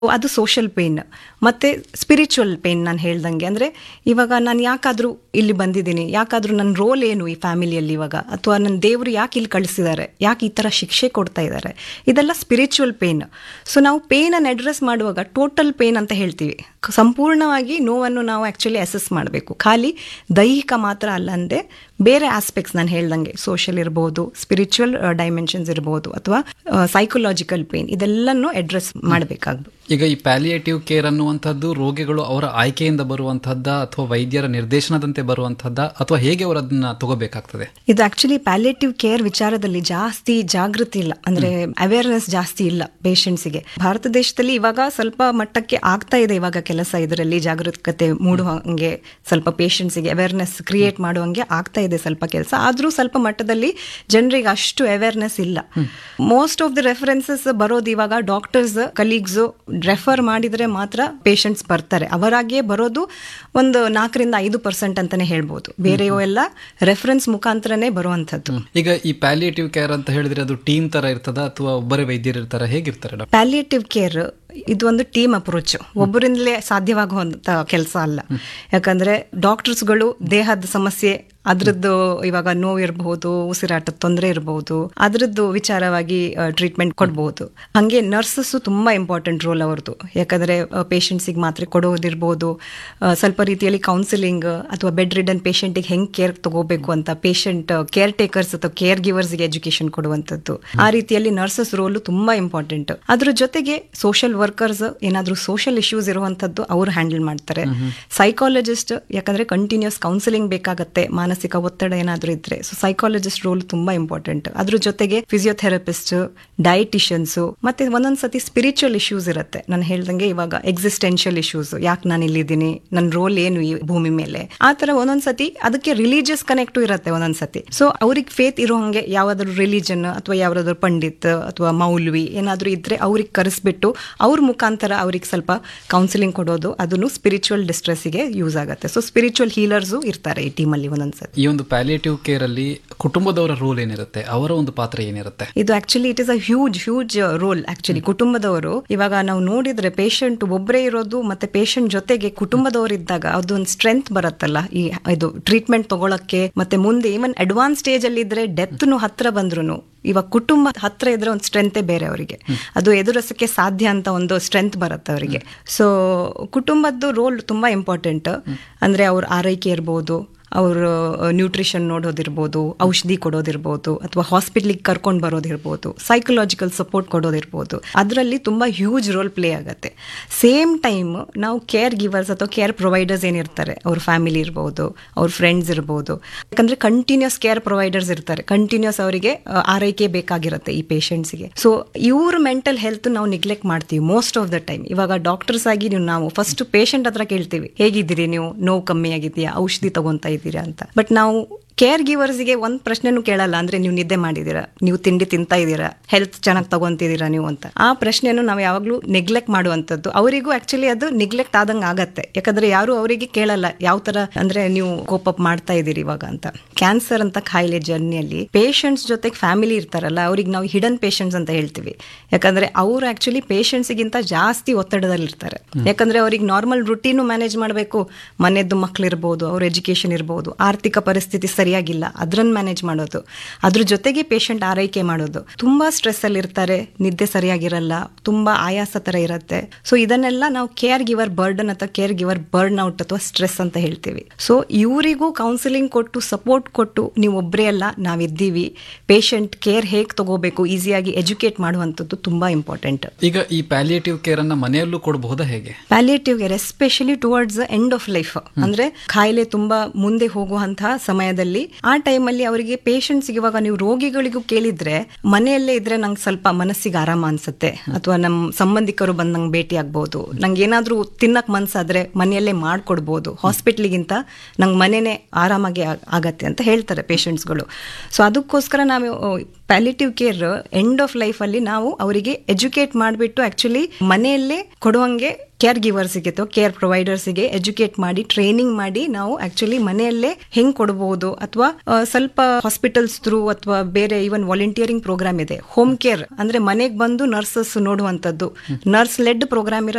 ಅದು social pain ಮತ್ತೆ spiritual pain ನಾನು ಹೇಳ್ದಂಗೆ ಅಂದ್ರೆ ಇವಾಗ ನಾನು ಯಾಕಾದ್ರೂ ಇಲ್ಲಿ ಬಂದಿದ್ದೀನಿ ಯಾಕಾದ್ರೂ ನನ್ನ ರೋಲ್ ಏನು ಈ ಫ್ಯಾಮಿಲಿಯಲ್ಲಿ ಇವಾಗ ಅಥವಾ ನನ್ನ ದೇವರು ಯಾಕೆ ಇಲ್ಲಿ ಕಳಿಸಿದ್ದಾರೆ ಯಾಕೆ ಈ ಥರ ಶಿಕ್ಷೆ ಕೊಡ್ತಾ ಇದ್ದಾರೆ ಇದೆಲ್ಲ ಸ್ಪಿರಿಚುವಲ್ ಪೇನ್ ಸೊ ನಾವು ಪೇನ್ ಅನ್ನು ಅಡ್ರೆಸ್ ಮಾಡುವಾಗ ಟೋಟಲ್ ಪೇನ್ ಅಂತ ಹೇಳ್ತೀವಿ ಸಂಪೂರ್ಣವಾಗಿ ನೋವನ್ನು ನಾವು ಆ್ಯಕ್ಚುಲಿ ಅಸೆಸ್ ಮಾಡಬೇಕು ಖಾಲಿ ದೈಹಿಕ ಮಾತ್ರ ಅಲ್ಲಂದೆ ಬೇರೆ ಆಸ್ಪೆಕ್ಟ್ಸ್ ನಾನು ಹೇಳ್ದಂಗೆ ಸೋಷಿಯಲ್ ಇರ್ಬೋದು ಸ್ಪಿರಿಚುವಲ್ ಡೈಮೆನ್ಷನ್ಸ್ ಇರ್ಬೋದು ಅಥವಾ ಸೈಕೊಲಾಜಿಕಲ್ ಪೇನ್ ಇದೆಲ್ಲನೂ ಅಡ್ರೆಸ್ ಮಾಡಬೇಕಾಗ್ಬೋದು ಈಗ ಈ ಪ್ಯಾಲಿಯೇಟಿವ್ ಕೇರ್ ಅನ್ನುವಂಥದ್ದು ರೋಗಿಗಳು ಅವರ ಆಯ್ಕೆಯಿಂದ ಬರುವಂತಹದ್ದ ಅಥವಾ ವೈದ್ಯರ ನಿರ್ದೇಶನದಂತೆ ಬರುವಂತಹದ್ದ ಅಥವಾ ಹೇಗೆ ಅವರು ಅದನ್ನ ತಗೋಬೇಕಾಗ್ತದೆ ಇದು ಆಕ್ಚುಲಿ ಪ್ಯಾಲೇಟಿವ್ ಕೇರ್ ವಿಚಾರದಲ್ಲಿ ಜಾಸ್ತಿ ಜಾಗೃತಿ ಇಲ್ಲ ಅಂದ್ರೆ ಅವೇರ್ನೆಸ್ ಜಾಸ್ತಿ ಇಲ್ಲ ಪೇಷಂಟ್ಸಿಗೆ ಭಾರತ ದೇಶದಲ್ಲಿ ಇವಾಗ ಸ್ವಲ್ಪ ಮಟ್ಟಕ್ಕೆ ಆಗ್ತಾ ಇದೆ ಇವಾಗ ಕೆಲಸ ಇದರಲ್ಲಿ ಜಾಗರೂಕತೆ ಮೂಡುವಂಗೆ ಸ್ವಲ್ಪ ಪೇಷಂಟ್ಸಿಗೆ ಅವೇರ್ನೆಸ್ ಕ್ರಿಯೇಟ್ ಮಾಡುವಂಗೆ ಆಗ್ತಾ ಇದೆ ಸ್ವಲ್ಪ ಕೆಲಸ ಆದ್ರೂ ಸ್ವಲ್ಪ ಮಟ್ಟದಲ್ಲಿ ಜನರಿಗೆ ಅಷ್ಟು ಅವೇರ್ನೆಸ್ ಇಲ್ಲ ಮೋಸ್ಟ್ ಆಫ್ ದಿ ರೆಫರೆನ್ಸಸ್ ಬರೋದು ಇವಾಗ ಡಾಕ್ಟರ್ಸ್ ಕಲೀಗ್ಸ್ ರೆಫರ್ ಮಾಡಿದ್ರೆ ಮಾತ್ರ ಪೇಷಂಟ್ಸ್ ಬರ್ತಾರೆ ಅವರಾಗಿಯೇ ಬರೋದು ಒಂದು ನಾಲ್ಕರಿಂದ ಐದು ಪರ್ಸೆಂಟ್ ಅಂತಾನೆ ಹೇಳ್ಬೋದು ಬೇರೆಯೋ ಎಲ್ಲ ರೆಫರೆನ್ಸ್ ಮುಖಾಂತರನೇ ಬರುವಂತದ್ದು ಈಗ ಈ ಪ್ಯಾಲಿಯೇಟಿವ್ ಕೇರ್ ಅಂತ ಹೇಳಿದ್ರೆ ಅದು ಟೀಮ್ ತರ ಇರ್ತದ ಅಥವಾ ಒಬ್ಬರೇ ವೈದ್ಯರು ಇರ್ತಾರ ಹೇಗಿರ್ತಾರೆ ಡಾಕ್ಟರ್ ಪ್ಯಾಲಿಯೇಟಿವ್ ಕೇರ್ ಇದು ಒಂದು ಟೀಮ್ ಅಪ್ರೋಚ್ ಒಬ್ಬರಿಂದಲೇ ಸಾಧ್ಯವಾಗುವಂತ ಕೆಲಸ ಅಲ್ಲ ಯಾಕಂದ್ರೆ ಡಾಕ್ಟರ್ಸ್ಗಳು ದೇಹದ ಸಮಸ್ಯೆ ಅದ್ರದ್ದು ಇವಾಗ ನೋವು ಇರಬಹುದು ಉಸಿರಾಟದ ತೊಂದರೆ ಇರಬಹುದು ಅದ್ರದ್ದು ವಿಚಾರವಾಗಿ ಟ್ರೀಟ್ಮೆಂಟ್ ಕೊಡಬಹುದು ಹಂಗೆ ನರ್ಸಸ್ ತುಂಬಾ ಇಂಪಾರ್ಟೆಂಟ್ ರೋಲ್ ಅವ್ರದ್ದು ಯಾಕಂದ್ರೆ ಪೇಷಂಟ್ಸಿಗೆ ಮಾತ್ರೆ ಕೊಡೋದಿರ್ಬೋದು ಆ, ಸ್ವಲ್ಪ ರೀತಿಯಲ್ಲಿ ಕೌನ್ಸಿಲಿಂಗ್ ಅಥವಾ ಬೆಡ್ ರಿಡನ್ ಪೇಷಂಟಿಗೆ ಹೆಂಗ್ ಕೇರ್ ತಗೋಬೇಕು ಅಂತ ಪೇಷಂಟ್ ಕೇರ್ ಟೇಕರ್ಸ್ ಅಥವಾ ಕೇರ್ ಗಿವರ್ಸ್ಗೆ ಎಜುಕೇಶನ್ ಕೊಡುವಂಥದ್ದು ಆ ರೀತಿಯಲ್ಲಿ ನರ್ಸಸ್ ರೋಲು ತುಂಬಾ ಇಂಪಾರ್ಟೆಂಟ್ ಅದ್ರ ಜೊತೆಗೆ ಸೋಷಿಯಲ್ ವರ್ಕರ್ಸ್ ಏನಾದ್ರೂ ಸೋಷಿಯಲ್ ಇಶ್ಯೂಸ್ ಇರುವಂತದ್ದು ಅವ್ರು ಹ್ಯಾಂಡಲ್ ಮಾಡ್ತಾರೆ ಸೈಕಾಲಜಿಸ್ಟ್ ಯಾಕಂದ್ರೆ ಕಂಟಿನ್ಯೂಸ್ ಕೌನ್ಸಿಲಿಂಗ್ ಬೇಕಾಗತ್ತೆ ಮಾನಸಿಕ ಒತ್ತಡ ಏನಾದ್ರೂ ಇದ್ರೆ ಸೊ ಸೈಕಾಲಜಿಸ್ಟ್ ರೋಲ್ ತುಂಬಾ ಇಂಪಾರ್ಟೆಂಟ್ ಅದ್ರ ಜೊತೆಗೆ ಫಿಸಿಯೋಥೆರಪಿಸ್ಟ್ ಡಯಟಿಷಿಯನ್ಸ್ ಮತ್ತೆ ಒಂದೊಂದ್ಸತಿ ಸ್ಪಿರಿಚುವಲ್ ಇಶ್ಯೂಸ್ ಇರುತ್ತೆ ನಾನು ಹೇಳ್ದಂಗೆ ಇವಾಗ ಎಕ್ಸಿಸ್ಟೆನ್ಷಿಯಲ್ ಇಶ್ಯೂಸ್ ಯಾಕೆ ನಾನು ಇಲ್ಲಿದ್ದೀನಿ ನನ್ನ ರೋಲ್ ಏನು ಈ ಭೂಮಿ ಮೇಲೆ ಆ ತರ ಒಂದೊಂದ್ಸತಿ ಅದಕ್ಕೆ ರಿಲಿಜಿಯಸ್ ಕನೆಕ್ಟು ಇರುತ್ತೆ ಒಂದೊಂದ್ಸತಿ ಸೊ ಅವ್ರಿಗೆ ಫೇತ್ ಇರೋ ಹಂಗೆ ಯಾವ್ದಾದ್ರು ರಿಲಿಜನ್ ಅಥವಾ ಯಾವ್ದಾದ್ರು ಪಂಡಿತ್ ಅಥವಾ ಮೌಲ್ವಿ ಏನಾದ್ರೂ ಇದ್ರೆ ಅವ್ರಿಗೆ ಕರೆಸ್ಬಿಟ್ಟು ಅವ್ರ ಮುಖಾಂತರ ಅವ್ರಿಗೆ ಸ್ವಲ್ಪ ಕೌನ್ಸಿಲಿಂಗ್ ಕೊಡೋದು ಅದನ್ನು ಸ್ಪಿರಿಚುವಲ್ ಡಿಸ್ಟ್ರೆಸ್ಗೆ ಯೂಸ್ ಆಗುತ್ತೆ ಸೊ ಸ್ಪಿರಿಚುವಲ್ ಹೀಲರ್ಸು ಇರ್ತಾರೆ ಈ ಟೀಮಲ್ಲಿ ಒಂದೊಂದ್ಸತಿ ಈ ಒಂದು ಪ್ಯಾಲಿಯೇಟಿವ್ ಕೇರ್ ಅಲ್ಲಿ ಕುಟುಂಬದವರ ರೋಲ್ ಏನಿರುತ್ತೆ ಅವರ ಒಂದು ಪಾತ್ರ ಏನಿರುತ್ತೆ ಇದು actually it is a huge huge role actually ಕುಟುಂಬದವರು ಇವಾಗ ನಾವು ನೋಡಿದ್ರೆ ಪೇಷಂಟ್ ಒಬ್ಬರೇ ಇರೋದು ಮತ್ತೆ ಪೇಷಂಟ್ ಜೊತೆಗೆ ಕುಟುಂಬದವರು ಇದ್ದಾಗ ಅದೊಂದು ಸ್ಟ್ರೆಂತ್ ಬರುತ್ತಲ್ಲ ಈ ಇದು ಟ್ರೀಟ್ಮೆಂಟ್ ತಗೊಳಕ್ಕೆ ಮತ್ತೆ ಮುಂದೆ ಈವನ್ ಅಡ್ವಾನ್ಸ್ ಸ್ಟೇಜ್ ಅಲ್ಲಿ ಇದ್ರೆ ಡೆತ್ನು ಹತ್ರ ಬಂದ್ರು ಇವಾಗ ಕುಟುಂಬ ಹತ್ರ ಇದ್ರೆ ಒಂದು ಸ್ಟ್ರೆಂತೇ ಬೇರೆ ಅವರಿಗೆ ಅದು ಎದುರಿಸಕ್ಕೆ ಸಾಧ್ಯ ಅಂತ ಒಂದು ಸ್ಟ್ರೆಂತ್ ಬರುತ್ತೆ ಅವರಿಗೆ ಸೊ ಕುಟುಂಬದ್ದು ರೋಲ್ ತುಂಬಾ ಇಂಪಾರ್ಟೆಂಟ್ ಅಂದ್ರೆ ಅವ್ರ ಆರೈಕೆ ಇರ್ಬೋದು ಅವರು ನ್ಯೂಟ್ರಿಷನ್ ನೋಡೋದಿರ್ಬೋದು ಔಷಧಿ ಕೊಡೋದಿರ್ಬೋದು ಅಥವಾ ಹಾಸ್ಪಿಟ್ಲಿಗೆ ಕರ್ಕೊಂಡು ಬರೋದಿರ್ಬೋದು ಸೈಕಲಾಜಿಕಲ್ ಸಪೋರ್ಟ್ ಕೊಡೋದಿರ್ಬೋದು ಅದರಲ್ಲಿ ತುಂಬ ಹ್ಯೂಜ್ ರೋಲ್ ಪ್ಲೇ ಆಗುತ್ತೆ ಸೇಮ್ ಟೈಮ್ ನಾವು ಕೇರ್ ಗಿವರ್ಸ್ ಅಥವಾ ಕೇರ್ ಪ್ರೊವೈಡರ್ಸ್ ಏನಿರ್ತಾರೆ ಅವ್ರ ಫ್ಯಾಮಿಲಿ ಇರ್ಬೋದು ಅವ್ರ ಫ್ರೆಂಡ್ಸ್ ಇರ್ಬೋದು ಯಾಕಂದ್ರೆ ಕಂಟಿನ್ಯೂಸ್ ಕೇರ್ ಪ್ರೊವೈಡರ್ಸ್ ಇರ್ತಾರೆ ಕಂಟಿನ್ಯೂಸ್ ಅವರಿಗೆ ಆರೈಕೆ ಬೇಕಾಗಿರುತ್ತೆ ಈ ಪೇಷಂಟ್ಸ್ಗೆ ಸೊ ಇವ್ರ ಮೆಂಟಲ್ ಹೆಲ್ತ್ ನಾವು ನಿಗ್ಲೆಕ್ಟ್ ಮಾಡ್ತೀವಿ ಮೋಸ್ಟ್ ಆಫ್ ದ ಟೈಮ್ ಇವಾಗ ಡಾಕ್ಟರ್ಸ್ ಆಗಿ ನೀವು ನಾವು ಫಸ್ಟ್ ಪೇಷಂಟ್ ಹತ್ರ ಕೇಳ್ತೀವಿ ಹೇಗಿದ್ದೀರಿ ನೀವು ನೋವು ಕಮ್ಮಿ ಆಗಿದೆಯಾ ಔಷಧಿ ತಗೊಂತಾ ಇದ್ದೀರಾ ಅಂತ ಬಟ್ ನಾವು ಕೇರ್ ಗಿವರ್ಸ್ಗೆ ಒಂದು ಪ್ರಶ್ನೆನೂ ಕೇಳಲ್ಲ ಅಂದ್ರೆ ನೀವು ನಿದ್ದೆ ಮಾಡಿದ್ದೀರಾ ನೀವು ತಿಂಡಿ ತಿಂತಾ ಇದ್ದೀರಾ ಹೆಲ್ತ್ ಚೆನ್ನಾಗಿ ತಗೊಂತಿದ್ದೀರಾ ನೀವು ಅಂತ ಆ ಪ್ರಶ್ನೆಯನ್ನು ನಾವು ಯಾವಾಗಲೂ ನೆಗ್ಲೆಕ್ಟ್ ಮಾಡುವಂಥದ್ದು ಅವರಿಗೂ ಆಕ್ಚುಲಿ ಅದು ನಿಗ್ಲೆಕ್ಟ್ ಆದಂಗೆ ಆಗತ್ತೆ ಯಾಕಂದ್ರೆ ಯಾರು ಅವರಿಗೆ ಕೇಳಲ್ಲ ಯಾವ ತರ ಅಂದ್ರೆ ನೀವು ಕೋಪ್ ಅಪ್ ಮಾಡ್ತಾ ಇದ್ದೀರಿ ಇವಾಗ ಅಂತ ಕ್ಯಾನ್ಸರ್ ಅಂತ ಕಾಯಿಲೆ ಜರ್ನಿಯಲ್ಲಿ ಪೇಷಂಟ್ಸ್ ಜೊತೆಗೆ ಫ್ಯಾಮಿಲಿ ಇರ್ತಾರಲ್ಲ ಅವ್ರಿಗೆ ನಾವು ಹಿಡನ್ ಪೇಷಂಟ್ಸ್ ಅಂತ ಹೇಳ್ತೀವಿ ಯಾಕಂದ್ರೆ ಅವರು ಆಕ್ಚುಲಿ ಪೇಷಂಟ್ಸ್ಗಿಂತ ಜಾಸ್ತಿ ಒತ್ತಡದಲ್ಲಿರ್ತಾರೆ ಯಾಕಂದ್ರೆ ಅವ್ರಿಗೆ ನಾರ್ಮಲ್ ರುಟೀನು ಮ್ಯಾನೇಜ್ ಮಾಡಬೇಕು ಮನೆಯದ್ದು ಮಕ್ಳು ಇರ್ಬೋದು ಅವ್ರ ಎಜುಕೇಶನ್ ಇರ್ಬೋದು ಆರ್ಥಿಕ ಪರಿಸ್ಥಿತಿ ಸರಿಯಾಗಿಲ್ಲ ಅದ್ರನ್ನ ಮ್ಯಾನೇಜ್ ಮಾಡೋದು ಅದ್ರ ಜೊತೆಗೆ ಪೇಷಂಟ್ ಆರೈಕೆ ಮಾಡೋದು ತುಂಬಾ ಸ್ಟ್ರೆಸ್ ಅಲ್ಲಿ ಇರ್ತಾರೆ ನಿದ್ದೆ ಸರಿಯಾಗಿರಲ್ಲ ತುಂಬಾ ಆಯಾಸ ತರ ಇರುತ್ತೆ ಸೊ ಇದನ್ನೆಲ್ಲ ನಾವು ಕೇರ್ ಗಿವರ್ ಬರ್ಡನ್ ಅಥವಾ ಕೇರ್ ಗಿವರ್ ಬರ್ನ್ ಔಟ್ ಅಥವಾ ಸ್ಟ್ರೆಸ್ ಅಂತ ಹೇಳ್ತೀವಿ ಸೊ ಇವರಿಗೂ ಕೌನ್ಸಿಲಿಂಗ್ ಕೊಟ್ಟು ಸಪೋರ್ಟ್ ಕೊಟ್ಟು ನೀವು ಒಬ್ಬರೇ ಅಲ್ಲ ನಾವಿದ್ದೀವಿ ಪೇಷಂಟ್ ಕೇರ್ ಹೇಗೆ ತಗೋಬೇಕು ಈಸಿಯಾಗಿ ಎಜುಕೇಟ್ ಮಾಡುವಂಥದ್ದು ತುಂಬಾ ಇಂಪಾರ್ಟೆಂಟ್ ಈಗ ಈ ಪ್ಯಾಲಿಯೇಟಿವ್ ಕೇರ್ ಅನ್ನ ಮನೆಯಲ್ಲೂ ಕೊಡಬಹುದಾ ಹೇಗೆ palliative care especially towards end of life ಅಂದ್ರೆ ಕಾಯಿಲೆ ತುಂಬಾ ಮುಂದೆ ಹೋಗುವಂತಹ ಸಮಯದಲ್ಲಿ ಆ ಟೈಮಲ್ಲಿ ಅವರಿಗೆ ಪೇಷಂಟ್ಸ್ ಇವಾಗ ನೀವು ರೋಗಿಗಳಿಗೂ ಕೇಳಿದ್ರೆ ಮನೆಯಲ್ಲೇ ಇದ್ರೆ ನಂಗೆ ಸ್ವಲ್ಪ ಮನಸ್ಸಿಗೆ ಆರಾಮ ಅನ್ಸುತ್ತೆ ಅಥವಾ ನಮ್ಮ ಸಂಬಂಧಿಕರು ಬಂದ್ ನಂಗೆ ಭೇಟಿ ಆಗ್ಬೋದು ನಂಗೆ ಏನಾದ್ರೂ ತಿನ್ನಕ್ ಮನ್ಸಾದ್ರೆ ಮನೆಯಲ್ಲೇ ಮಾಡ್ಕೊಡ್ಬೋದು ಹಾಸ್ಪಿಟ್ಲಿಗಿಂತ ನಂಗೆ ಮನೆನೇ ಆರಾಮಾಗಿ ಆಗ್- ಆಗತ್ತೆ ಅಂತ ಹೇಳ್ತಾರೆ ಪೇಷಂಟ್ಸ್ಗಳು ಸೊ ಅದಕ್ಕೋಸ್ಕರ ನಾವು palliative care end of life ಅಲ್ಲಿ ನಾವು ಅವರಿಗೆ ಎಜುಕೇಟ್ ಮಾಡಿಬಿಟ್ಟು ಆಕ್ಚುಲಿ ಮನೆಯಲ್ಲೇ ಕೊಡುವಂಗೆ ಕೇರ್ ಗಿವರ್ಸ್ಗೆ ಅಥವಾ ಕೇರ್ ಪ್ರೊವೈಡರ್ಸ್ಗೆ ಎಜುಕೇಟ್ ಮಾಡಿ ಟ್ರೈನಿಂಗ್ ಮಾಡಿ ನಾವು ಆಕ್ಚುಲಿ ಮನೆಯಲ್ಲೇ ಹೆಂಗ್ ಕೊಡಬಹುದು ಅಥವಾ ಸ್ವಲ್ಪ ಹಾಸ್ಪಿಟಲ್ಸ್ ಥ್ರೂ ಅಥವಾ ಬೇರೆ ಈವನ್ ವಾಲಂಟಿಯರಿಂಗ್ ಪ್ರೋಗ್ರಾಮ್ ಇದೆ ಹೋಮ್ ಕೇರ್ ಅಂದ್ರೆ ಮನೆಗೆ ಬಂದು ನರ್ಸಸ್ ನೋಡುವಂತದ್ದು ನರ್ಸ್ ಲೆಡ್ ಪ್ರೋಗ್ರಾಮ್